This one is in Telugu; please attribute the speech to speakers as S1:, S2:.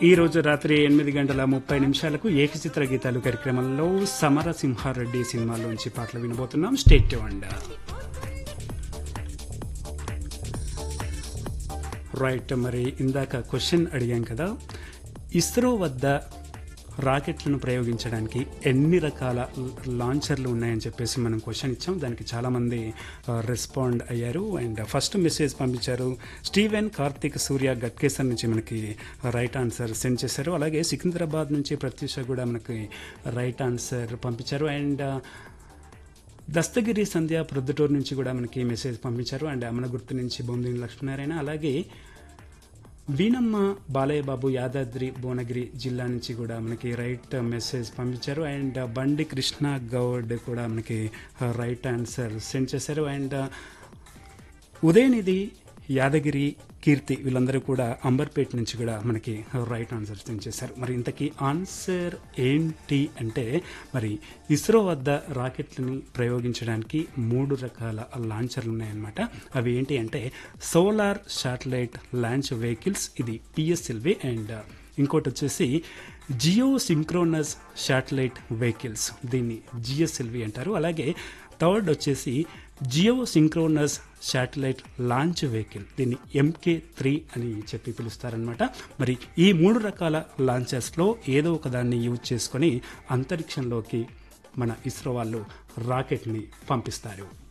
S1: ఈ రోజు రాత్రి ఎనిమిది గంటల ముప్పై నిమిషాలకు ఏకచిత్ర గీతాలు కార్యక్రమంలో సమరసింహారెడ్డి సినిమాలోంచి పాటలు వినబోతున్నాం స్టేట్ అండ్ రైట్ మరి ఇందాక క్వశ్చన్ అడిగాం కదా ఇస్రో వద్ద రాకెట్లను ప్రయోగించడానికి ఎన్ని రకాల లాంచర్లు ఉన్నాయని చెప్పేసి మనం క్వశ్చన్ ఇచ్చాం దానికి చాలామంది రెస్పాండ్ అయ్యారు అండ్ ఫస్ట్ మెసేజ్ పంపించారు స్టీవెన్ కార్తిక్ సూర్య గట్కేసర్ నుంచి మనకి రైట్ ఆన్సర్ సెండ్ చేశారు అలాగే సికింద్రాబాద్ నుంచి ప్రత్యూష కూడా మనకి రైట్ ఆన్సర్ పంపించారు అండ్ దస్తగిరి సంధ్య ప్రొద్దుటూరు నుంచి కూడా మనకి మెసేజ్ పంపించారు అండ్ అమల గుర్తు నుంచి బొందిని లక్ష్మీనారాయణ అలాగే వీనమ్మ బాలయ్య బాబు యాదాద్రి భువనగిరి జిల్లా నుంచి కూడా మనకి రైట్ మెసేజ్ పంపించారు అండ్ బండి కృష్ణ గౌడ్ కూడా మనకి రైట్ ఆన్సర్ సెండ్ చేశారు అండ్ ఉదయనిధి యాదగిరి కీర్తి వీళ్ళందరూ కూడా అంబర్పేట నుంచి కూడా మనకి రైట్ ఆన్సర్ సెండ్ చేశారు మరి ఇంతకీ ఆన్సర్ ఏంటి అంటే మరి ఇస్రో వద్ద రాకెట్లని ప్రయోగించడానికి మూడు రకాల లాంచర్లు ఉన్నాయన్నమాట అవి ఏంటి అంటే సోలార్ శాటిలైట్ లాంచ్ వెహికల్స్ ఇది పిఎస్ఎల్వి అండ్ ఇంకోటి వచ్చేసి జియో సింక్రోనస్ శాటిలైట్ వెహికల్స్ దీన్ని జిఎస్ఎల్వి అంటారు అలాగే థర్డ్ వచ్చేసి geosynchronous satellite launch vehicle దీన్ని ఎంకే త్రీ అని చెప్పి పిలుస్తారనమాట మరి ఈ మూడు రకాల లాంచర్స్లో ఏదో ఒక దాన్ని యూజ్ చేసుకొని అంతరిక్షంలోకి మన ఇస్రో వాళ్ళు రాకెట్ని పంపిస్తారు